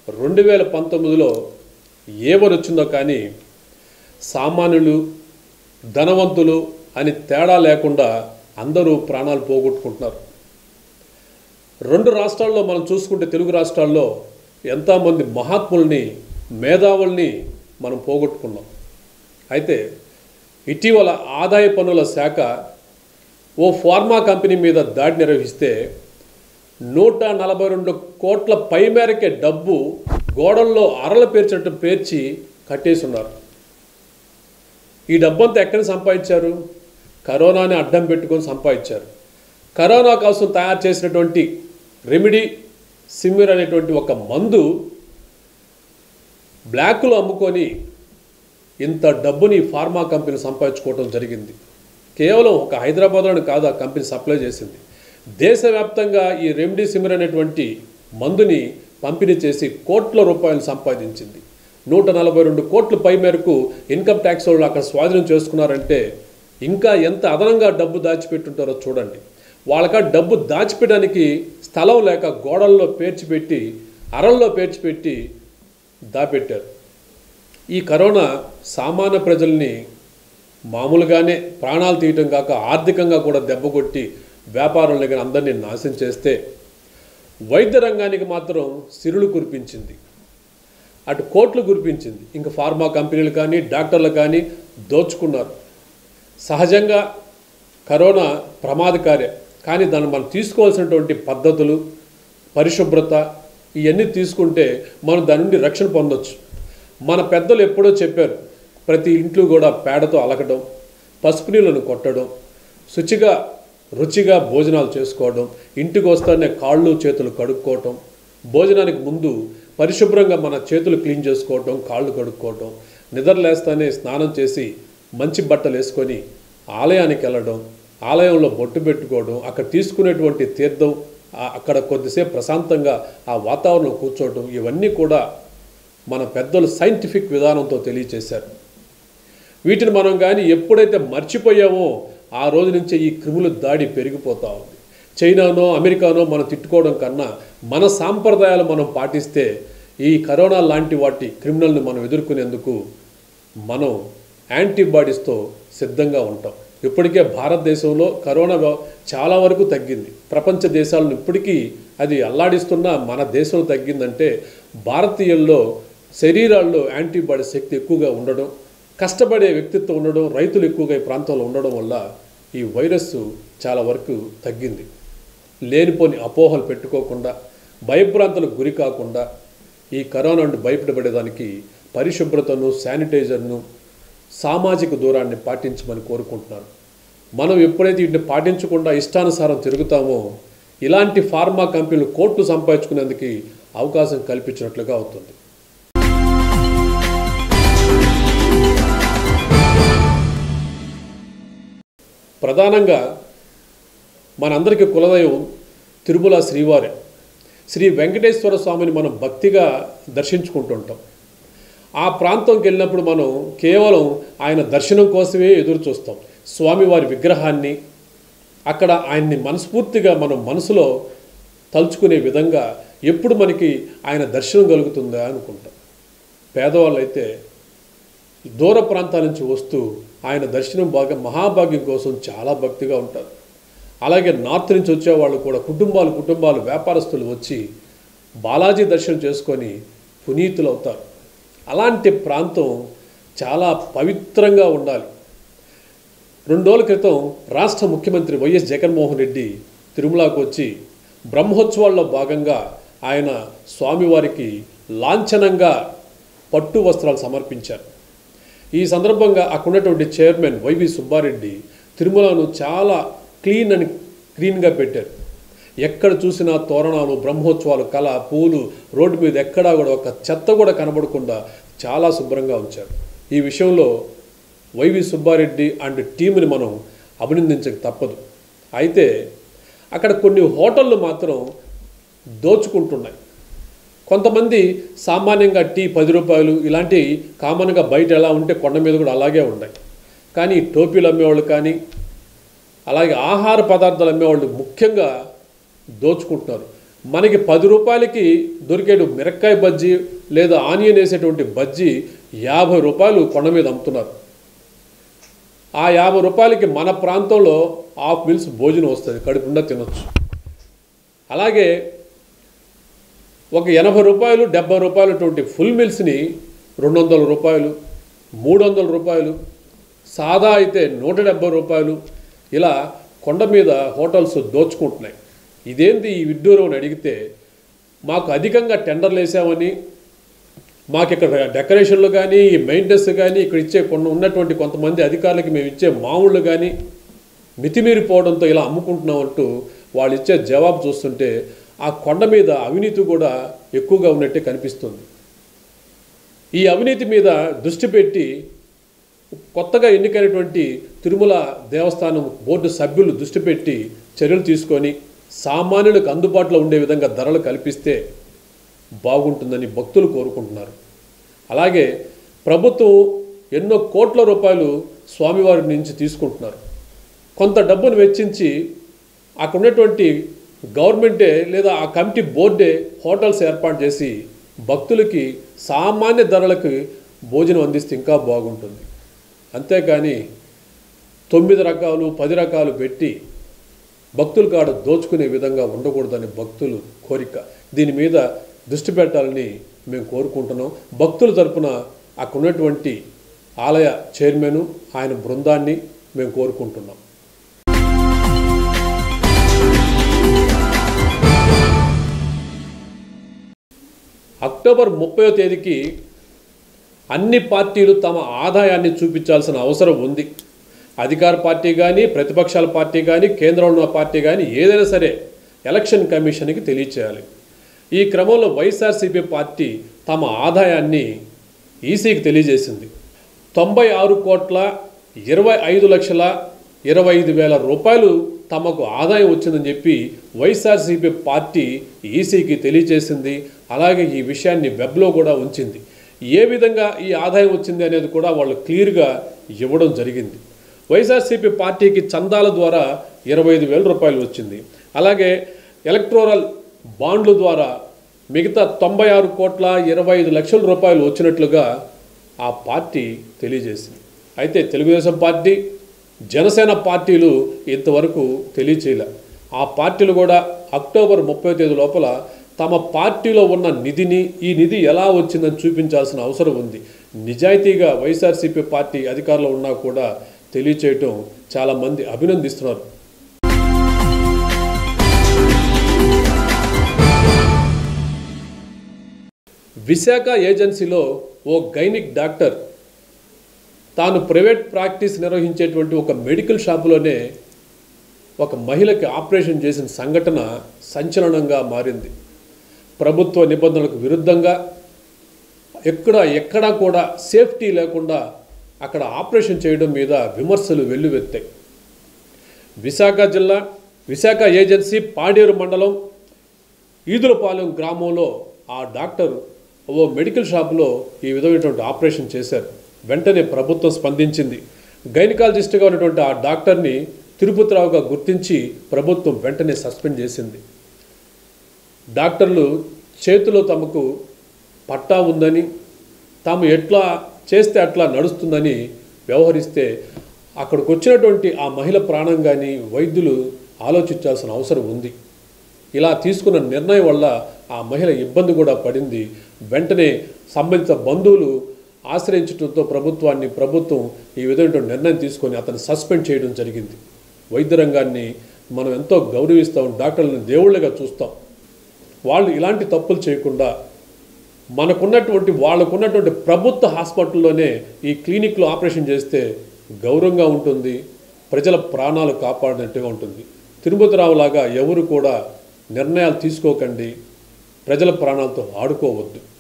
రెండు వేల పంతొమ్మిదిలో ఏమని వచ్చిందో కానీ సామాన్యులు ధనవంతులు అని తేడా లేకుండా అందరూ ప్రాణాలు పోగొట్టుకుంటున్నారు రెండు రాష్ట్రాల్లో మనం చూసుకుంటే తెలుగు రాష్ట్రాల్లో ఎంతోమంది మహాత్ముల్ని మేధావుల్ని మనం పోగొట్టుకున్నాం అయితే ఇటీవల ఆదాయ పన్నుల శాఖ ఓ ఫార్మా కంపెనీ మీద దాడి నిర్వహిస్తే నూట నలభై రెండు కోట్ల పై మేరకే డబ్బు గోడల్లో అరలు పేర్చినట్టు పేర్చి కట్టేసి ఉన్నారు ఈ డబ్బంతా ఎక్కడ సంపాదించారు కరోనాని అడ్డం పెట్టుకొని సంపాదించారు కరోనా కోసం తయారు చేసినటువంటి రెమిడీ సిమ్మిర్ అనేటువంటి ఒక మందు బ్లాక్లో అమ్ముకొని ఇంత డబ్బుని ఫార్మా కంపెనీ సంపాదించుకోవడం జరిగింది కేవలం ఒక హైదరాబాద్లోనే కాదు ఆ కంపెనీ సప్లై చేసింది దేశవ్యాప్తంగా ఈ రెమ్డెసిమిర్ అనేటువంటి మందుని పంపిణీ చేసి కోట్ల రూపాయలు సంపాదించింది నూట నలభై రెండు కోట్ల పై మేరకు ఇన్కమ్ ట్యాక్స్ వాళ్ళు అక్కడ స్వాధీనం చేసుకున్నారంటే ఇంకా ఎంత అదనంగా డబ్బు దాచిపెట్టుంటారో చూడండి వాళ్ళక డబ్బు దాచిపెట్టడానికి స్థలం లేక గోడల్లో పేర్చిపెట్టి అరల్లో పేర్చిపెట్టి దాపెట్టారు ఈ కరోనా సామాన్య ప్రజల్ని మామూలుగానే ప్రాణాలు తీయటం కాక ఆర్థికంగా కూడా దెబ్బకొట్టి వ్యాపారం దగ్గర అందరినీ నాశనం చేస్తే వైద్య రంగానికి మాత్రం సిరులు కురిపించింది అటు కోట్లు కురిపించింది ఇంకా ఫార్మా కంపెనీలు కానీ డాక్టర్లు కానీ దోచుకున్నారు సహజంగా కరోనా ప్రమాదకారే కానీ దాన్ని మనం తీసుకోవాల్సినటువంటి పద్ధతులు పరిశుభ్రత ఇవన్నీ తీసుకుంటే మనం దాని నుండి రక్షణ పొందొచ్చు మన పెద్దలు ఎప్పుడో చెప్పారు ప్రతి ఇంట్లో కూడా పేడతో అలకడం పసుపు నీళ్ళను కొట్టడం శుచిగా రుచిగా భోజనాలు చేసుకోవడం ఇంటికి వస్తానే కాళ్ళు చేతులు కడుక్కోవటం భోజనానికి ముందు పరిశుభ్రంగా మన చేతులు క్లీన్ చేసుకోవటం కాళ్ళు కడుక్కోవటం నిద్రలేస్తానే స్నానం చేసి మంచి బట్టలు వేసుకొని ఆలయానికి వెళ్ళడం ఆలయంలో బొట్టు పెట్టుకోవడం అక్కడ తీసుకునేటువంటి తీర్థం ఆ- అక్కడ కొద్దిసేపు ప్రశాంతంగా ఆ వాతావరణం కూర్చోవడం ఇవన్నీ కూడా మన పెద్దలు సైంటిఫిక్ విధానంతో తెలియచేశారు వీటిని మనం కానీ ఎప్పుడైతే మర్చిపోయామో ఆ రోజు నుంచే ఈ క్రిముల దాడి పెరిగిపోతూ ఉంది చైనానో అమెరికానో మనం తిట్టుకోవడం కన్నా మన సాంప్రదాయాలు మనం పాటిస్తే ఈ కరోనా లాంటి వాటి క్రిమినల్ని మనం ఎదుర్కొనేందుకు మనం యాంటీబాడీస్తో సిద్ధంగా ఉంటాం ఇప్పటికే భారతదేశంలో కరోనా వ్య- చాలా వరకు తగ్గింది ప్రపంచ దేశాలను ఇప్పటికీ అది అల్లాడిస్తున్న మన దేశంలో తగ్గిందంటే భారతీయుల్లో శరీరాల్లో యాంటీబాడీ శక్తి ఎక్కువగా ఉండడం కష్టపడే వ్యక్తిత్వం ఉండడం రైతులు ఎక్కువగా ఈ ప్రాంతంలో ఉండడం వల్ల ఈ వైరస్ చాలా వరకు తగ్గింది లేనిపోని అపోహలు పెట్టుకోకుండా భయభ్రాంతులకు గురి కాకుండా ఈ కరోనా నుండి భయపడబడేదానికి పరిశుభ్రతను శానిటైజర్ను సామాజిక దూరాన్ని పాటించమని కోరుకుంటున్నాను మనం ఎప్పుడైతే వీటిని పాటించకుండా ఇష్టానుసారం తిరుగుతామో ఇలాంటి ఫార్మా కంపెనీలు కోట్లు సంపాదించుకునేందుకు అవకాశం కల్పించినట్లుగా అవుతుంది ప్రధానంగా మనందరికీ కులదైవం తిరుమల శ్రీవారే శ్రీ వెంకటేశ్వర స్వామిని మనం భక్తిగా దర్శించుకుంటుంటాం ఆ ప్రాంతంకి వెళ్ళినప్పుడు మనం కేవలం ఆయన దర్శనం కోసమే ఎదురు చూస్తాం స్వామివారి విగ్రహాన్ని అక్కడ ఆయన్ని మనస్ఫూర్తిగా మనం మనసులో తలుచుకునే విధంగా ఎప్పుడు మనకి ఆయన దర్శనం కలుగుతుందా అనుకుంటాం పేదవాళ్ళు అయితే దూర ప్రాంతాల నుంచి వస్తూ ఆయన దర్శనం బాగా మహాభాగ్యం కోసం చాలా భక్తిగా ఉంటారు అలాగే నార్త్ నుంచి వచ్చేవాళ్ళు కూడా కుటుంబాలు కుటుంబాలు వ్యాపారస్తులు వచ్చి బాలాజీ దర్శనం చేసుకొని పునీతులు అవుతారు అలాంటి ప్రాంతం చాలా పవిత్రంగా ఉండాలి రెండు రోజుల క్రితం రాష్ట్ర ముఖ్యమంత్రి వైఎస్ జగన్మోహన్ రెడ్డి తిరుమలకు వచ్చి బ్రహ్మోత్సవాల్లో భాగంగా ఆయన స్వామివారికి లాంఛనంగా పట్టు వస్త్రాలు సమర్పించారు ఈ సందర్భంగా అక్కడ ఉన్నటువంటి చైర్మన్ వైవి సుబ్బారెడ్డి తిరుమలను చాలా క్లీన్ అని క్లీన్గా పెట్టారు ఎక్కడ చూసినా తోరణాలు బ్రహ్మోత్సవాలు కళ పూలు రోడ్డు మీద ఎక్కడా కూడా ఒక చెత్త కూడా కనబడకుండా చాలా శుభ్రంగా ఉంచారు ఈ విషయంలో వైవి సుబ్బారెడ్డి అండ్ టీంని మనం అభినందించక తప్పదు అయితే అక్కడ కొన్ని హోటళ్ళు మాత్రం దోచుకుంటున్నాయి కొంతమంది సామాన్యంగా టీ పది రూపాయలు ఇలాంటి కామన్గా బయట ఎలా ఉంటే కొండ మీద కూడా అలాగే ఉన్నాయి కానీ టోపీలు అమ్మేవాళ్ళు కానీ అలాగే ఆహార పదార్థాలు అమ్మేవాళ్ళు ముఖ్యంగా దోచుకుంటున్నారు మనకి పది రూపాయలకి దొరికేటు మిరక్కాయ బజ్జీ లేదా ఆనియన్ వేసేటువంటి బజ్జీ యాభై రూపాయలు కొండ మీద అమ్ముతున్నారు ఆ యాభై రూపాయలకి మన ప్రాంతంలో హాఫ్ మిల్స్ భోజనం వస్తుంది కడుపుండా తినొచ్చు అలాగే ఒక ఎనభై రూపాయలు డెబ్బై రూపాయలటువంటి ఫుల్ మిల్స్ని రెండు వందల రూపాయలు మూడు వందల రూపాయలు సాదా అయితే నూట డెబ్బై రూపాయలు ఇలా కొండ మీద హోటల్స్ దోచుకుంటున్నాయి ఇదేంటి ఈ విడ్డూరం అని అడిగితే మాకు అధికంగా టెండర్లు వేసామని మాకు ఇక్కడ డెకరేషన్లు కానీ ఈ మెయింటెనెన్స్ కానీ ఇక్కడ ఇచ్చే కొన్ని ఉన్నటువంటి కొంతమంది అధికారులకి మేము ఇచ్చే మామూళ్ళు కానీ మితిమీరిపోవడంతో ఇలా అమ్ముకుంటున్నామంటూ వాళ్ళు ఇచ్చే జవాబు చూస్తుంటే ఆ కొండ మీద అవినీతి కూడా ఎక్కువగా ఉన్నట్టే కనిపిస్తుంది ఈ అవినీతి మీద దృష్టి పెట్టి కొత్తగా ఎన్నికైనటువంటి తిరుమల దేవస్థానం బోర్డు సభ్యులు దృష్టి పెట్టి చర్యలు తీసుకొని సామాన్యులకు అందుబాటులో ఉండే విధంగా ధరలు కల్పిస్తే బాగుంటుందని భక్తులు కోరుకుంటున్నారు అలాగే ప్రభుత్వం ఎన్నో కోట్ల రూపాయలు స్వామివారి నుంచి తీసుకుంటున్నారు కొంత డబ్బును వెచ్చించి అక్కడ ఉన్నటువంటి గవర్నమెంటే లేదా ఆ కమిటీ బోర్డే హోటల్స్ ఏర్పాటు చేసి భక్తులకి సామాన్య ధరలకు భోజనం అందిస్తే ఇంకా బాగుంటుంది అంతేకాని తొమ్మిది రకాలు పది రకాలు పెట్టి భక్తుల కాడ దోచుకునే విధంగా ఉండకూడదని భక్తులు కోరిక దీని మీద దృష్టి పెట్టాలని మేము కోరుకుంటున్నాం భక్తుల తరపున అక్కడ ఉన్నటువంటి ఆలయ చైర్మన్ ఆయన బృందాన్ని మేము కోరుకుంటున్నాం అక్టోబర్ ముప్పయో తేదీకి అన్ని పార్టీలు తమ ఆదాయాన్ని చూపించాల్సిన అవసరం ఉంది అధికార పార్టీ కానీ ప్రతిపక్షాల పార్టీ కానీ కేంద్రంలో ఉన్న పార్టీ కానీ ఏదైనా సరే ఎలక్షన్ కమిషన్కి తెలియచేయాలి ఈ క్రమంలో వైఎస్ఆర్సీపీ పార్టీ తమ ఆదాయాన్ని ఈసీకి తెలియజేసింది తొంభై ఆరు కోట్ల ఇరవై ఐదు లక్షల ఇరవై ఐదు వేల రూపాయలు తమకు ఆదాయం వచ్చిందని చెప్పి వైఎస్ఆర్సీపీ పార్టీ ఈసీకి తెలియజేసింది అలాగే ఈ విషయాన్ని వెబ్లో కూడా ఉంచింది ఏ విధంగా ఈ ఆదాయం వచ్చింది అనేది కూడా వాళ్ళు క్లియర్గా ఇవ్వడం జరిగింది వైఎస్ఆర్సీపీ పార్టీకి చందాల ద్వారా ఇరవై ఐదు వేల రూపాయలు వచ్చింది అలాగే ఎలక్ట్రోరల్ బాండ్ల ద్వారా మిగతా తొంభై ఆరు కోట్ల ఇరవై ఐదు లక్షల రూపాయలు వచ్చినట్లుగా ఆ పార్టీ తెలియజేసింది అయితే తెలుగుదేశం పార్టీ జనసేన పార్టీలు ఇంతవరకు తెలియచేయలే ఆ పార్టీలు కూడా అక్టోబర్ ముప్పై తేదీ లోపల తమ పార్టీలో ఉన్న నిధిని ఈ నిధి ఎలా వచ్చిందని చూపించాల్సిన అవసరం ఉంది నిజాయితీగా వైఎస్ఆర్సీపీ పార్టీ అధికారంలో ఉన్నా కూడా తెలియచేయటం చాలామంది అభినందిస్తున్నారు విశాఖ ఏజెన్సీలో ఓ గైనిక్ డాక్టర్ తాను ప్రైవేట్ ప్రాక్టీస్ నిర్వహించేటువంటి ఒక మెడికల్ షాపులోనే ఒక మహిళకి ఆపరేషన్ చేసిన సంఘటన సంచలనంగా మారింది ప్రభుత్వ నిబంధనలకు విరుద్ధంగా ఎక్కడ ఎక్కడా కూడా సేఫ్టీ లేకుండా అక్కడ ఆపరేషన్ చేయడం మీద విమర్శలు వెల్లువెత్తాయి విశాఖ జిల్లా విశాఖ ఏజెన్సీ పాడేరు మండలం ఈదులపాలెం గ్రామంలో ఆ డాక్టర్ ఓ మెడికల్ షాపులో ఈ విధమైనటువంటి ఆపరేషన్ చేశారు వెంటనే ప్రభుత్వం స్పందించింది గైనకాలజిస్ట్గా ఉన్నటువంటి ఆ డాక్టర్ని తిరుపతిరావుగా గుర్తించి ప్రభుత్వం వెంటనే సస్పెండ్ చేసింది డాక్టర్లు చేతిలో తమకు పట్టా ఉందని తాము ఎట్లా చేస్తే అట్లా నడుస్తుందని వ్యవహరిస్తే అక్కడికి వచ్చినటువంటి ఆ మహిళ ప్రాణం కానీ వైద్యులు ఆలోచించాల్సిన అవసరం ఉంది ఇలా తీసుకున్న నిర్ణయం వల్ల ఆ మహిళ ఇబ్బంది కూడా పడింది వెంటనే సంబంధిత బంధువులు ఆశ్రయించడంతో ప్రభుత్వాన్ని ప్రభుత్వం ఈ విధమైన నిర్ణయం తీసుకొని అతను సస్పెండ్ చేయడం జరిగింది వైద్య రంగాన్ని మనం ఎంతో గౌరవిస్తాం డాక్టర్లను దేవుళ్ళగా చూస్తాం వాళ్ళు ఇలాంటి తప్పులు చేయకుండా మనకున్నటువంటి వాళ్ళకున్నటువంటి ప్రభుత్వ హాస్పిటల్లోనే ఈ క్లినిక్లో ఆపరేషన్ చేస్తే గౌరవంగా ఉంటుంది ప్రజల ప్రాణాలు కాపాడినట్టుగా ఉంటుంది తిరుపతిరావులాగా ఎవరు కూడా నిర్ణయాలు తీసుకోకండి ప్రజల ప్రాణాలతో ఆడుకోవద్దు